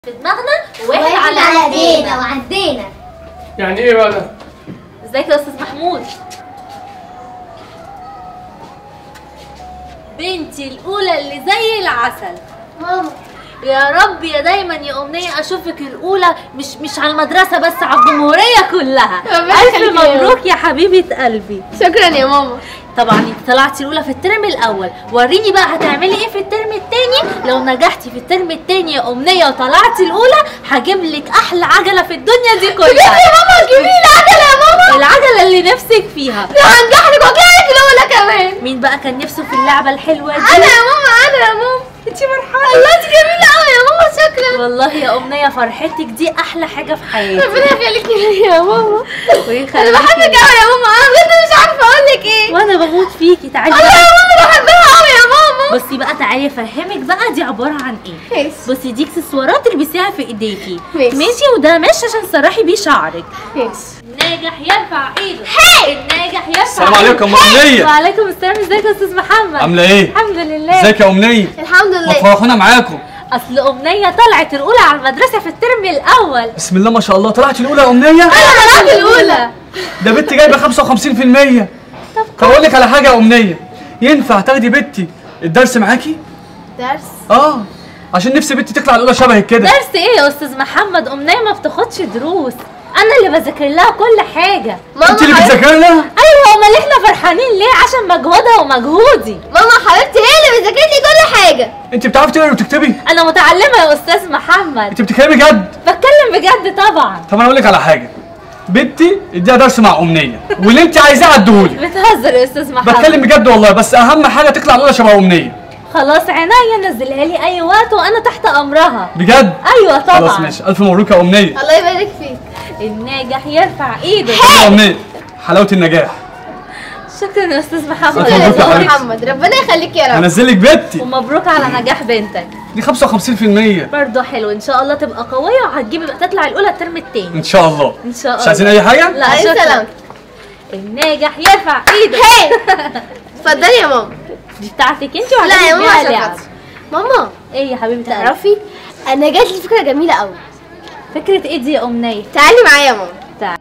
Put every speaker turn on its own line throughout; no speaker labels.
في دماغنا وواحد
واحد
على
على ايدينا
ايدينا
وعدينا
يعني ايه بقى ده؟
ازيك يا استاذ محمود بنتي الاولى اللي زي العسل
ماما
يا رب يا دايما يا امنيه اشوفك الاولى مش مش على المدرسه بس على الجمهوريه كلها
ربنا
الف
يخليك يا
مبروك يا حبيبه قلبي
شكرا يا ماما
طبعا انت طلعتي الاولى في الترم الاول وريني بقى هتعملي ايه في الترم التاني لو نجحتي في الترم التاني يا امنيه وطلعتي الاولى هجيب لك احلى عجله في الدنيا دي كلها
يا ماما جيبي لي العجله يا ماما
العجله اللي نفسك فيها
ده هنجحلك وجعلك الاولى كمان
مين بقى كان نفسه في اللعبه الحلوه دي
انا يا ماما انا يا ماما
انت فرحانه
الله انت جميله قوي يا ماما شكرا
والله يا امنيه فرحتك دي احلى حاجه في حياتي
ربنا يخليك ليا يا ماما
ويخليكي
انا بحبك قوي يا ماما انا بجد مش عارفه اقول لك ايه
وانا بموت فيكي تعالي
الله
بقى.
يا ماما بحبها قوي يا ماما
بصي بقى تعالي افهمك بقى دي عباره عن ايه
ماشي
بصي دي اكسسوارات تلبسيها في ايديكي
ماشي.
ماشي وده مش عشان تسرحي بيه شعرك
ماشي
الناجح يرفع ايده الناجح يرفع
السلام
إيده.
عليكم يا أمنية.
وعليكم السلام ازيك يا استاذ محمد
عاملة ايه؟
الحمد لله
ازيك يا أمنية؟
الحمد
ما
لله
تفرحونا معاكم
اصل امنيه طلعت الاولى على المدرسه في الترم الاول
بسم الله ما شاء الله طلعت الأولى يا أمنية؟
انا طلعت الاولى
ده بنتي جايبة 55%
طب
طب أقول لك على حاجة يا أمنية ينفع تاخدي بنتي الدرس معاكي؟
درس
آه عشان نفسي بنتي تطلع الأولى شبهك كده
درس ايه يا استاذ محمد امنيه ما بتاخدش دروس انا اللي بذاكر لها كل حاجه
أنت اللي
حبيبتي-
بتذاكري لها؟
ايوه امال احنا فرحانين ليه عشان مجهودها ومجهودي
ماما حبيبتي هي اللي بتذاكر لي كل حاجه
أنت بتعرفي تقري وتكتبي؟
انا متعلمه يا استاذ محمد
أنت بتتكلمي جد؟
بتكلم بجد طبعا
طب أنا أقول لك على حاجة بنتي اديها درس مع أمنية واللي أنت عايزاه اديهولك
بتهزر يا استاذ محمد
بتكلم بجد والله بس أهم حاجة تطلع الأولى شبه أمنية
خلاص عناية نزلها لي اي وقت وانا تحت امرها
بجد؟
ايوه طبعا
خلاص ماشي ألف مبروك يا أمنية
الله يبارك فيك
الناجح يرفع ايده
يا أمنية حلاوة النجاح
شكرا يا استاذ
شكراً
محمد
مبروك يا
يا
حبيبتي.
محمد ربنا يخليك يا رب
هنزلك بنتي
ومبروك على نجاح بنتك
دي 55%
برضه حلو ان شاء الله تبقى قويه وهتجيبي بقى تطلع الاولى الترم التاني
ان شاء الله
ان شاء الله
مش عايزين اي حاجه
لا
أي
شكرا
سلامتك.
الناجح يرفع ايده
هي اتفضلي يا ماما
دي بتاعتك انت
لا
وهتجيبي
يا ماما
بيها
عشان
لعب
خاطري. ماما
ايه يا حبيبتي قلبي؟
تعرفي انا جات لي فكره جميله قوي
فكره ايه دي يا امنيه
تعالي معايا يا ماما
تعال.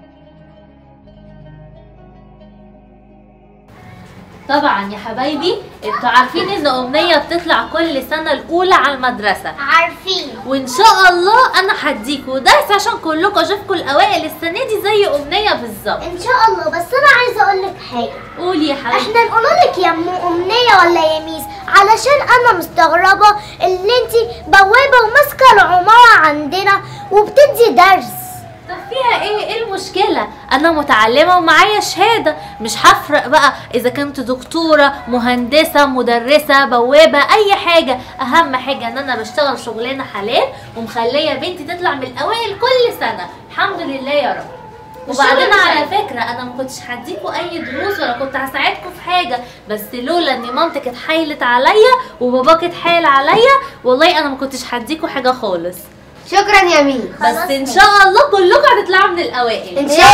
طبعا يا حبايبي انتوا عارفين ان امنيه بتطلع كل سنه الاولى على المدرسه
عارفين
وان شاء الله انا هديكوا درس عشان كلكم اشوفكم الاوائل السنه دي زي امنيه بالظبط
ان شاء الله بس انا عايزه اقول لك حاجه
قولي يا حبيبتي
احنا نقول لك يا ام امنيه ولا يا ميس علشان انا مستغربه اللي انت بوابه وماسكه العماره عندنا وبتدي درس
طب فيها ايه ايه المشكله انا متعلمه ومعايا شهاده مش هفرق بقى اذا كنت دكتوره مهندسه مدرسه بوابه اي حاجه اهم حاجه ان انا بشتغل شغلانه حلال ومخليه بنتي تطلع من الاوائل كل سنه الحمد لله يا رب وبعدين
الشغل
على
بتاعي.
فكره انا ما كنتش هديكوا اي دروس ولا كنت هساعدكم في حاجه بس لولا ان مامتك اتحايلت عليا وباباك اتحايل عليا والله انا ما كنتش هديكوا حاجه خالص
شكرا يا مين
بس ان شاء الله كلكم هتطلعوا من الاوائل
ان شاء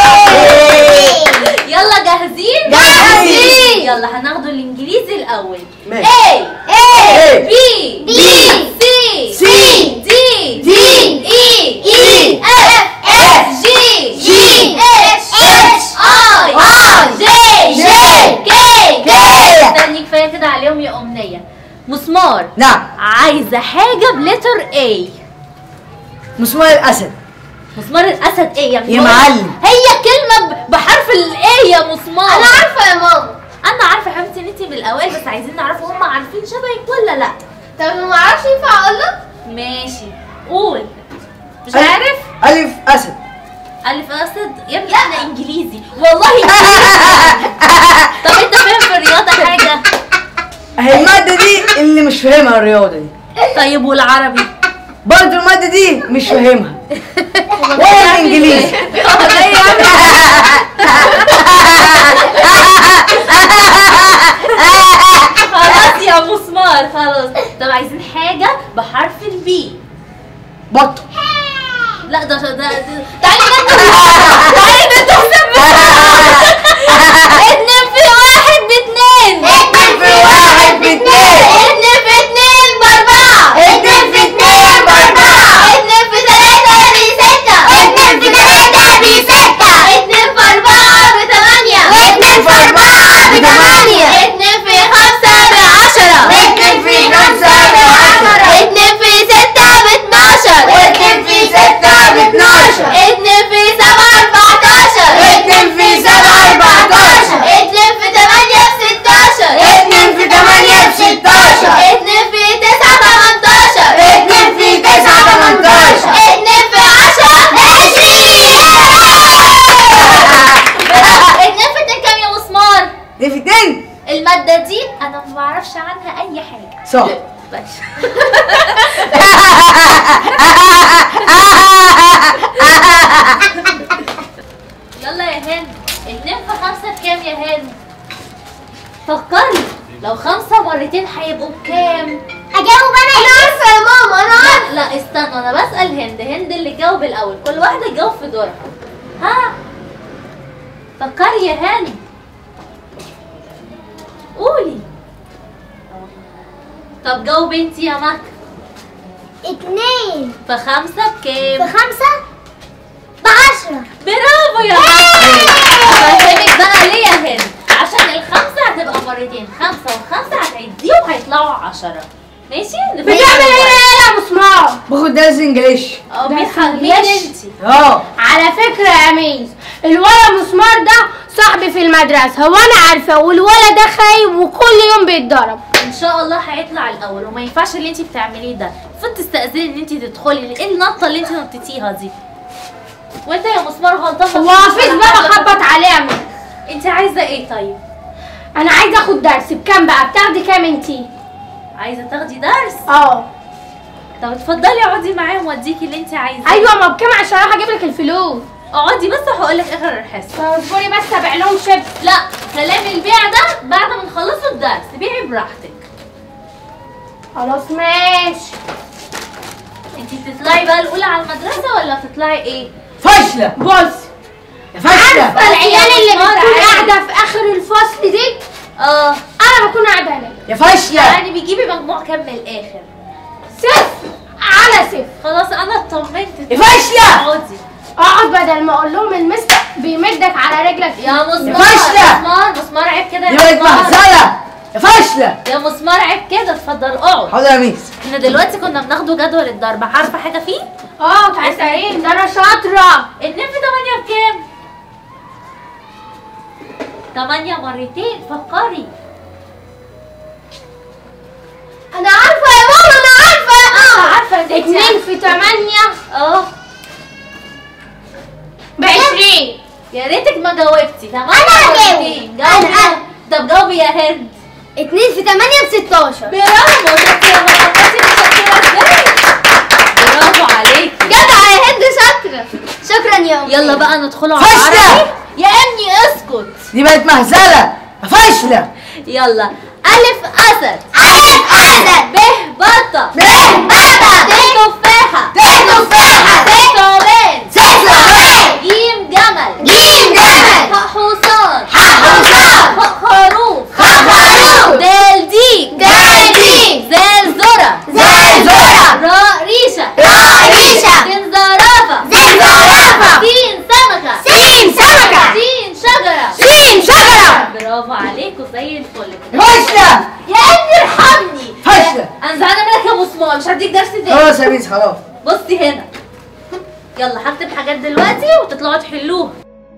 الله
يلا جاهزين
جاهزين.
يلا هناخدوا الانجليزي الاول
ماشي.
A
ايه
B
B
C
C
D
D
E
E
F
F
G
G
H
H
I
I
J
J
K
K
استني كفايه كده عليهم يا امنيه مسمار
نعم
عايزه حاجه بلتر A
مسمار الاسد
مسمار الاسد ايه يا
يا
مسمار؟
معلم.
هي كلمه ب- بحرف الايه يا مسمار
انا عارفه يا ماما
انا عارفه يا حبيبتي ان انت من الاوائل بس عايزين نعرف هم عارفين شبهك ولا لا
طب ما اعرفش ينفع اقول له
ماشي قول مش
ألف-
عارف
الف اسد
الف اسد يا ابني احنا انجليزي والله إنجليزي. طب انت فاهم في الرياضه حاجه
هي المادة دي اللي مش فاهمها الرياضة دي
طيب والعربي
برضه المادة دي مش فاهمها ولا الانجليزي
والله يا عم. خلاص يا مسمار خلاص طب عايزين حاجه بحرف البي
بطل
لا ده ده, ده تعالي نكتب تعالي نكتب اتنين في واحد باتنين
اتنين في واحد باتنين
اتنين في اتنين باربعة
اتنين في اتنين باربعة
اتنين في يلا يا هند اتنين في خمسة بكام يا هند؟ فكري لو خمسة مرتين هيبقوا بكام؟
اجاوب انا
انا عارفه يا ماما انا عارفه
لا لا استنى انا بسأل هند هند اللي تجاوب الأول كل واحدة تجاوب في دورها ها فكري يا هند قولي طب جاوبي انتي يا مك
اتنين
في خمسة
في
بكام؟
خمسة بعشرة
برافو يا مك هفهمك بقى ليه يا هند عشان الخمسة هتبقى مرتين خمسة وخمسة هتعديهم هيطلعوا عشرة ماشي؟
بتعمل ايه يا مسمار
باخد درس انجليش
اه مين
درس
مين
إنجليش؟
انتي؟
اه
على فكرة يا ميس الولد مسمار ده صاحبي في المدرسة وانا عارفة والولد ده خايب وكل يوم بيتضرب
ان شاء الله هيطلع الاول وما ينفعش اللي انت بتعمليه ده المفروض تستاذني ان انت تدخلي ايه النطه اللي انت نطيتيها دي وانت يا مسمار غلطان
هو حفيظ بقى خبط عليه يا ميس
انت عايزه ايه طيب
انا عايزة اخد درس بكام بقى بتاخدي كام انتي
عايزه تاخدي درس
اه
طب اتفضلي اقعدي معاهم واديكي اللي انت عايزاه
ايوه ما بكام عشان اروح اجيب لك الفلوس
اقعدي بس وهقول لك اخر الحصه
طب اصبري بس ابيع لهم شيبس
لا كلام البيع ده بعد ما نخلصوا الدرس بيعي براحتك
خلاص ماشي
انت بتطلعي بقى الاولى على المدرسه ولا بتطلعي ايه
فاشلة
بص
يا فاشلة
العيال اللي
مسمار
بتكون
عادي.
قاعدة في اخر الفصل دي
اه
انا بكون قاعدة هناك
يا فاشلة
يعني بيجيبي مجموع كام من الاخر
صفر على صفر
خلاص انا اطمنت
يا فاشلة
اقعدي
اقعد بدل ما اقول لهم المستر بيمدك على رجلك
يا مسمار
فاشلة.
مسمار مسمار عيب كده
دي
يا
بقت
مسمار
مهزلة يا فاشلة
يا مسمار عيب كده اتفضل اقعد
حاضر يا ميس
احنا دلوقتي كنا بناخده جدول الضرب عارفه حاجه فيه
اه تعالي سعيد ده انا شاطرة
اتنين في تمانية بكام تمانية مرتين فكري
انا عارفة يا ماما انا عارفة
اه عارفه ان انت
اتنين في تمانية
اه
بعشرين
يا ريتك ما جاوبتي تمام
أنا هجاوب.
مرتين.
أنا-
جاوبي
أنا.
طب جاوبي يا هند
اتنين في تمانية بستاشر
برافو شفتي يا ماما بصي مشكلة ازاي برافو عليكي
جدع يا هند شاطرة شكرا يا أمي
يلا بقى ندخلوا على
فاشلة.
العربي يا ابني اسكت
دي بقت مهزلة يا فاشلة
يلا ألف أسد
ألف أسد
ب بطة
ب بطة
ت تفاحة
ت تفاحة
ت ثعبان
س ثعبان
جيم جمل
جيم جمل
ح حصان
ح حصان
خ خروف
خ خروف
دال ديك
دال ديك
زال ذرة
زرزرة
راء ريشة
راء ريشة
زين زرافة
زين زرافة
سين سمكة
سين سمكة
سين شجرة
سين شجرة
برافو عليكوا زي الفل
يا فاشلة
يا ابني ارحمني
فاشلة.
انا زعلانه منك يا مسمار مش هديك درس تاني
خلاص يا ميس خلاص
بصي هنا يلا هكتب حاجات دلوقتي وتطلعوا تحلوها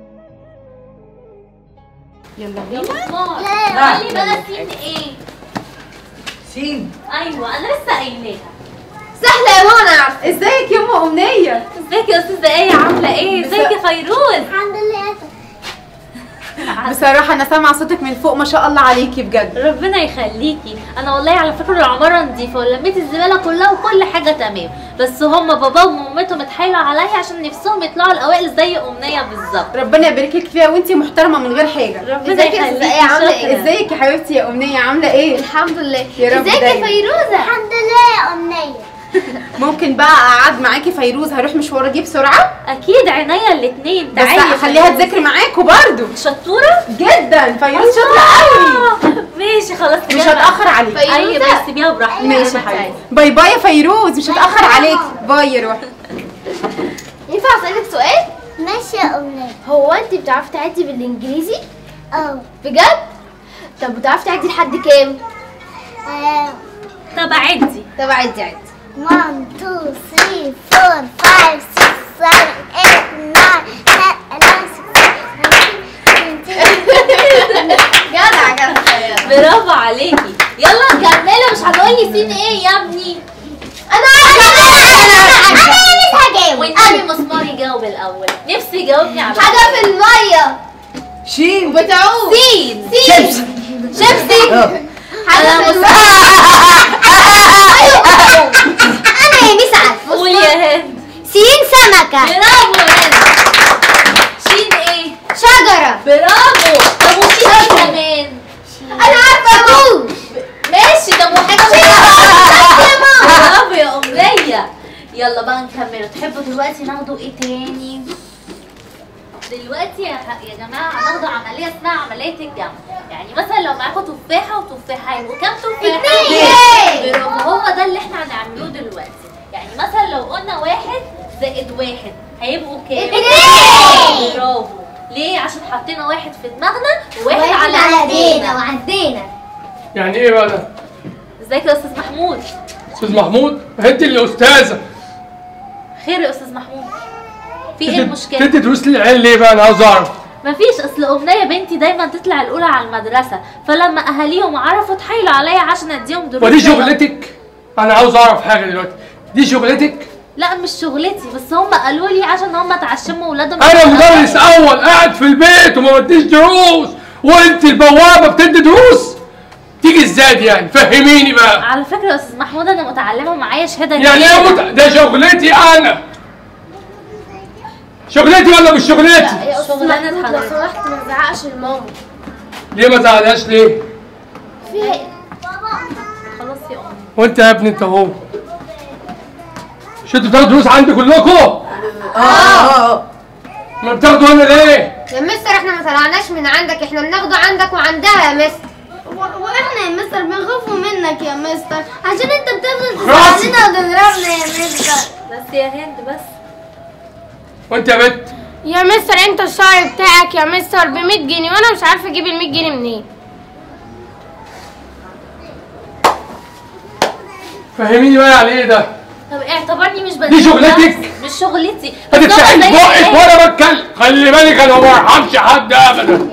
يلا يا مسمار
لا.
قولي بقى سين ايه
سين
ايوه انا لسه قايلاها
سهلة يا ماما انا عارفة
ازيك يا ام امنيه
ازيك يا استاذه ايه عامله ايه ازيك يا فيروز
الحمد لله
بصراحه انا سامعه صوتك من فوق ما شاء الله عليكي بجد
ربنا يخليكي انا والله على فكره العماره نظيفه ولميت الزباله كلها وكل حاجه تمام بس هما باباهم ومامتهم اتحايلوا عليا عشان نفسهم يطلعوا الاوائل زي امنيه بالظبط
ربنا يبارك لك فيها وانتي محترمه من غير حاجه
ربنا
ازيك يا
يخليكي
أستاذة إيه؟ عاملة إيه؟
شكراً.
ازيك يا حبيبتي يا امنيه عامله ايه
الحمد لله
يا رب
ازيك يا
دايما.
فيروزة
الحمد لله يا أمنية
ممكن بقى اقعد معاكي فيروز هروح مشوار اجيب بسرعه
اكيد عينيا الاثنين
بس اخليها تذاكر معاكوا برضو
شطوره
جدا فيروز شاطره قوي
آه، ماشي خلاص
مش
تجمع.
هتاخر عليك
فيروزة.
ايوه بس سيبيها براحتك
ماشي يا حبيبتي باي باي يا فيروز مش هتاخر عليك باي يا روحي
ينفع اسألك سؤال؟
ماشي يا أمنية
هو انت بتعرفي تعدي بالانجليزي؟
اه
بجد؟ طب بتعرفي تعدي لحد كام؟
آه،
طب عدي
طب عدي عدي
1 2 3 4 5 6 7 8 9
جدع جدع
برافو عليكي يلا كملي مش هتقولي سين ايه يا ابني
انا عارفه انا مش هجاوب
والنبي مسمار يجاوب الاول نفسي يجاوبني على
حاجة في المية
شين
بتعوم
سين
شيبس
شيبسي
اه
حاجة
أنا
في
مس-
المية
انا يا ميس عارفه
قول يا هند
سين سمكة
برافو يا رنا شين ايه
شجرة
برافو طب وشين ايه كمان
أنا عارفة أقول
ماشي طب وحاجه برافو يا امنيه يلا بقى نكمل تحبوا دلوقتي ناخدوا ايه تاني دلوقتي يا, يا جماعه هناخدوا عمليه اسمها عمليه الجمع يعني مثلا لو معاكم تفاحه وتفاحه يبقوا كام تفاحه
اتنين.
برافو هو ده اللي احنا هنعمله دلوقتي يعني مثلا لو قلنا واحد زائد واحد هيبقوا كام
اتنين.
برافو ليه عشان حطينا واحد في دماغنا وواحد
واحد
على
على ايدينا
ايدينا
وعدينا
يعني ايه بقى ده
ازيك يا استاذ محمود
استاذ محمود انت اللي استاذه
خير يا استاذ محمود في ايه المشكله
تدي دروس للعيال ليه بقى انا عاوز اعرف
مفيش اصل امنيه بنتي دايما تطلع الاولى على المدرسه فلما اهاليهم عرفوا اتحايلوا عليا عشان اديهم دروس
ودي
زي-
شغلتك انا عاوز اعرف حاجه دلوقتي دي شغلتك
لا مش شغلتي بس هم قالوا لي عشان هم تعشموا ولادهم
انا مدرس اول قاعد في البيت وما بديش دروس وانت البوابه بتدي دروس تيجي ازاي دي يعني فهميني بقى
على فكره يا استاذ محمود انا متعلمه ومعايا شهاده
يعني ايه
كبيرة.
مت... ده شغلتي انا شغلتي ولا مش شغلتي
يا أستاذ
شغلانة
محمود لو
حضرتك.
سمحت ما تزعقش لماما
ليه ما زعلهاش ليه
فيها
خلاص يا امي
وانت يا ابني انت اهو مش انتوا بتاخدوا دروس عندي كلكم
اه اه
ما بتاخدوا هنا ليه
يا مستر احنا ما طلعناش من عندك احنا بناخده عندك وعندها يا مستر
واحنا يا مستر بنخاف منك يا مستر عشان انت بتفضل
خلاص.
تزعلنا وتضربنا يا مستر
بس يا هند بس
وانت يا بنت
يا مستر انت الشعر بتاعك يا مستر ب 100 جنيه وانا مش عارفه اجيب ال 100 جنيه منين
فهميني بقى يعني ايه ده
طب اعتبرني مش بدي
شغلتك؟
مش شغلتي
هتفتحي
بس هو زي
بقك
إيه؟
وانا بتكلم خلي بالك انا ما برحمش حد ابدا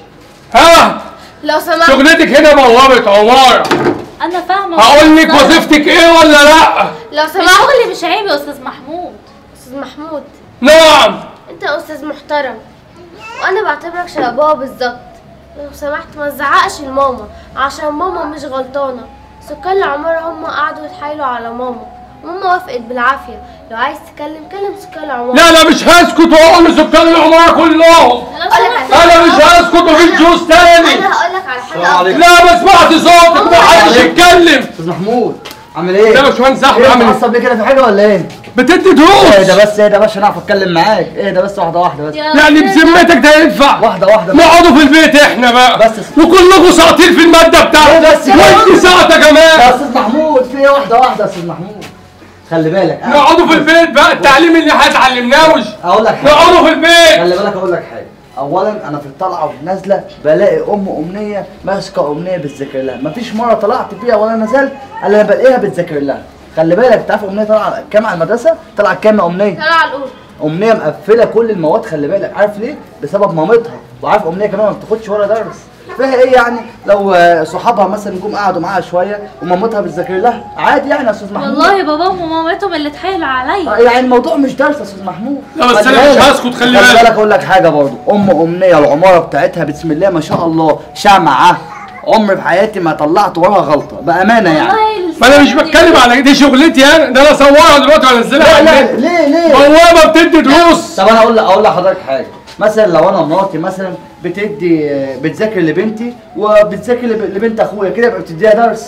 ها
لو سمحت
شغلتك هنا بوابه عماره
انا فاهمه
هقول لك
بس-
وظيفتك ايه ولا لا
لو
مش
سمحت
شغلي مش عيب يا استاذ محمود
استاذ محمود
نعم
انت استاذ محترم وانا بعتبرك شبه بابا بالظبط لو سمحت ما تزعقش لماما عشان ماما مش غلطانه سكان العماره هم قعدوا يتحايلوا على ماما وماما وافقت بالعافيه لو عايز تكلم كلم سكان العماره
لا لا مش هسكت واقول لسكان العماره كلهم
لو
أقولك
سمحت
انا مش هسكت ومفيش جوز تاني
انا هقول لك على
السلام
حاجه
عليكم
لا ما سمعت صوتك ما حدش يتكلم
استاذ محمود عامل ايه؟
يا باشمهندس احمد
ايه
عامل
عامل
ايه
ليه كده في حاجه ولا ايه؟
بتدي
ايه
دروس
ده بس ايه ده باشا انا اعرف اتكلم معاك ايه ده بس واحده واحده بس
يا
يعني
أستاذ
بذمتك ده ينفع
واحده واحده بس.
نقعدوا في البيت احنا بقى
بس.
وكلكم ساقطين في الماده بتاعتك
إيه بس كده؟
وانت ساقطه
يا
كمان
استاذ محمود في ايه واحده واحده يا استاذ محمود خلي بالك أنا-
نقعدوا في البيت بقى التعليم اللي هتعلمناوش
اقول لك حاجه
نقعدوا في البيت
خلي بالك اقول لك حاجه اولا انا في الطلعه والنازله بلاقي ام امنيه ماسكه امنيه بتذاكر لها مفيش مره طلعت فيها ولا نزلت الا لما بلاقيها بتذاكر لها خلي بالك انت عارف امنيه طالعه كام على المدرسه طالعه كام يا امنيه
طلع الاولى
امنيه مقفله كل المواد خلي بالك عارف ليه بسبب مامتها وعارف امنيه كمان ما بتاخدش ولا درس فيها ايه يعني لو آه، صحابها مثلا جم قعدوا معاها شويه ومامتها بتذاكر لها عادي يعني يا استاذ محمود
والله باباهم ومامتهم اللي اتحايلوا عليا
آه، يعني الموضوع مش درس يا استاذ محمود
لا بس
خلي
أنا مش
بالك.
هسكت، خلي
خلي
بالك.
بالك اقول لك حاجه برضو ام امنيه العماره بتاعتها بسم الله ما شاء الله شمعه عمري في حياتي ما طلعت وراها غلطه بامانه يعني
والله
ما انا مش بتكلم على دي شغلتي انا ده انا اصورها دلوقتي وانزلها
لا
على
لا
النت
ليه ليه
بوابه بتدي دروس
طب انا اقول اقول لحضرتك حاجه مثلا لو انا مراتي مثلا بتدي بتذاكر لبنتي وبتذاكر لب- لبنت اخويا كده يبقى بتديها درس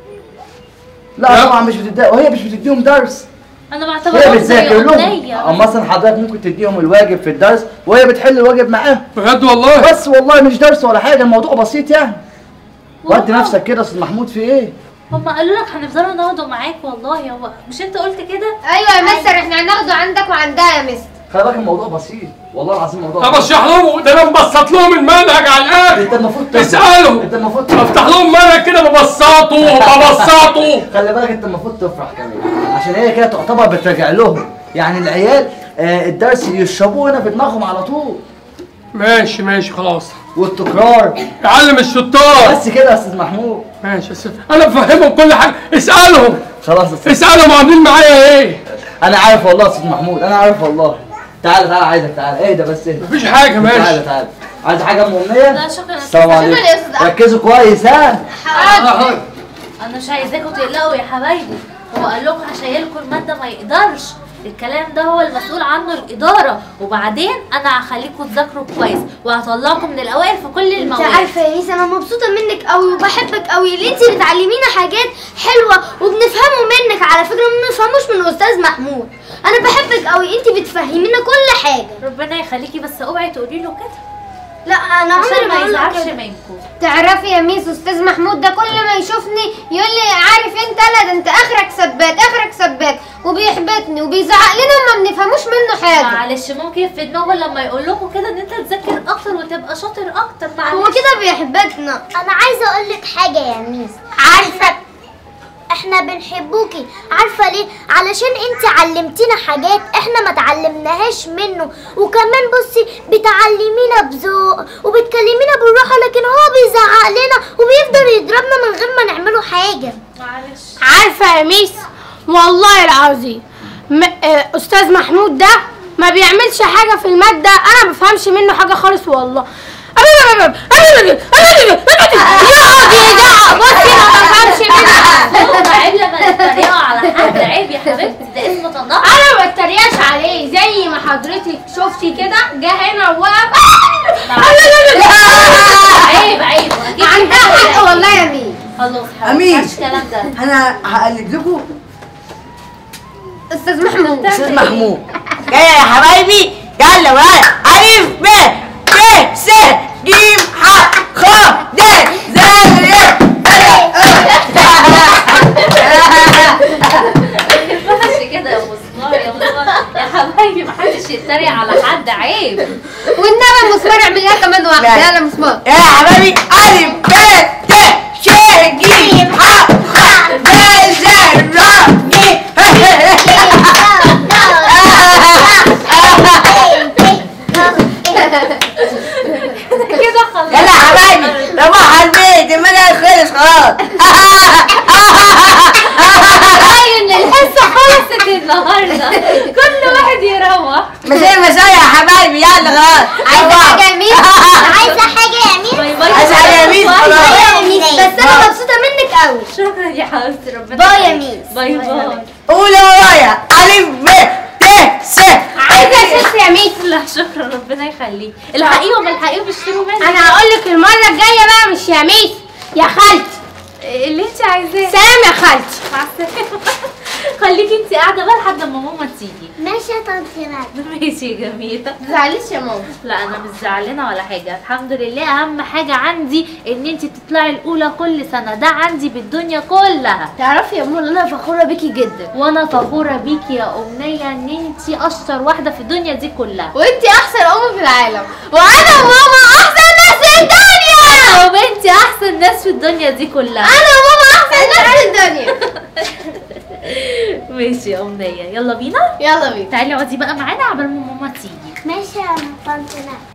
لا,
لا.
طبعا مش بتديها وهي مش بتديهم درس
انا
هي
بعتبرهم زي
بتذاكر لهم
أمنية
او مثلا حضرتك ممكن تديهم الواجب في الدرس وهي بتحل الواجب معاهم
بجد والله
بس والله مش درس ولا حاجه الموضوع بسيط يعني ودي
والله.
نفسك كده يا استاذ محمود في ايه
هم قالوا لك هنفضلوا نقعدوا معاك والله هو مش انت قلت كده
ايوه يا مستر احنا هناخده عندك وعندها يا مستر
خلي بالك الموضوع بسيط والله العظيم الموضوع
طب
بسيط.
اشرح لهم ده انا مبسط لهم المنهج على الاخر
انت المفروض تفرح.
اسالهم
انت المفروض تفرح.
افتح لهم منهج كده ببساطه ببساطه
خلي بالك انت المفروض تفرح كمان عشان هي كده تعتبر بترجع لهم يعني العيال آه الدرس يشربوه هنا في دماغهم على طول
ماشي ماشي خلاص
والتكرار
علم الشطار
بس كده يا استاذ محمود
ماشي أس- انا بفهمهم كل حاجه اسالهم
خلاص يا استاذ
اسالهم عاملين معايا ايه
انا عارف والله يا استاذ محمود انا عارف والله تعالى تعالى عايزك تعالى اهدى بس اهدى
مفيش حاجه
تعالى
ماشي
تعالى عايز حاجه ام امنيه
لا شكرا
السلام عليكم
شكرا يا أستاذ أحمد.
ركزوا كويس ها
انا مش عايزاكم تقلقوا يا حبايبي هو قال لكم هشيلكم الماده ما يقدرش الكلام ده هو المسؤول عنه الاداره وبعدين انا هخليكم تذاكروا كويس وهطلعكم من الاوائل في كل
انت
المواد
عارفه يا ميس انا مبسوطه منك قوي وبحبك قوي اللي انت بتعلمينا حاجات حلوه وبنفهمه منك على فكره ما بنفهموش من استاذ محمود انا بحبك قوي انت بتفهمينا كل حاجه
ربنا يخليكي بس اوعي تقولي له كده
لا انا عمري
عشان
ما
ما
اقول له
يزعلش
كده.
منكم
تعرفي يا ميس استاذ محمود ده كل ما يشوفني يقول لي عارف انت لا ده انت اخرك سباك اخرك سباك وبيحبطني وبيزعق لنا وما بنفهموش منه حاجه
معلش ممكن في دماغه لما يقول لكم كده ان انت تذاكر اكتر وتبقى شاطر اكتر
هو
معلش
كده بيحبطنا
انا عايزه اقول لك حاجه يا ميس عارفه احنا بنحبوكي عارفه ليه علشان انت علمتينا حاجات احنا ما تعلمناهاش منه وكمان بصي بتعلمينا بذوق وبتكلمينا بالراحه لكن هو بيزعق لنا وبيفضل يضربنا من غير ما نعمله حاجه
معلش
عارفة يا ميس والله العظيم م... آه، أستاذ محمود ده ما بيعملش حاجة في المادة أنا ما بفهمش منه حاجة خالص والله يقعد يزعق بصي ما بفهمش منه
هو عيب لما تتريقوا على حد عيب يا حبيبتي ده اسمه تنقل
أنا ما بتريقش عليه زي ما حضرتك شفتي كده جه هنا ووقف
عيب عيب وأكيد
عندها حق والله يا ميس
خلاص
أمين.
مفيش الكلام ده
انا هقلد لكم
استاذ محمود
استاذ محمود
يلا يا حبايبي يلا بقى ألف ب ب س ج ح خ د ز
ما ينفعش كده يا مسمار يا مسمار يا حبايبي محدش يتريق على حد عيب
والنبي مسمار اعمل لها كمان واحده
لا.
يلا مسمار
يا حبايبي ألف ب ت ش ج ح خ د ز ر
كده خلاص
يلا يا حبايبي روح على البيت المنهج خلص خلاص
باين ان الحصه خلصت النهارده كل واحد يروح
مساء مساء يا حبايبي يلا خلاص
عايزه
روح.
حاجه يا ميس
عايزه حاجه يا ميس
باي باي
عايزة حاجة يا ميس؟ خلاص.
باي يا ميس
بس انا مبسوطه منك قوي
شكرا يا حبيبتي ربنا
باي يا
يخليك.
ميس.
باي باي
قول ورايا ألف ب ت س
عايزة أشوف يا ميس
لا شكرا ربنا يخليك الحقيقه ما الحقيقه بيشتروا مني
أنا هقول لك المرة الجاية بقى مش يا ميس يا خالتي
اللي انت عايزاه
سلام يا خالتي
مع السلامه خليكي انت قاعده بقى لحد ما ماما تيجي
ماشي يا طنط ندى
ماشي يا جميله
تزعليش يا ماما
لا انا مش زعلانه ولا حاجه الحمد لله اهم حاجه عندي ان انت تطلعي الاولى كل سنه ده عندي بالدنيا كلها
تعرفي يا ماما انا فخوره بيكي جدا
وانا فخوره بيكي يا امنيه ان انت اشطر واحده في الدنيا دي كلها
وانتي احسن ام في العالم وانا وماما احسن ناس في الدنيا
وبنتي احسن ناس في الدنيا دي كلها
انا وماما احسن ناس في الدنيا
ماشي يا امنيه يلا بينا
يلا بينا
تعالي اقعدي بقى معانا عبال ما ماما تيجي
ماشي يا طنط ندى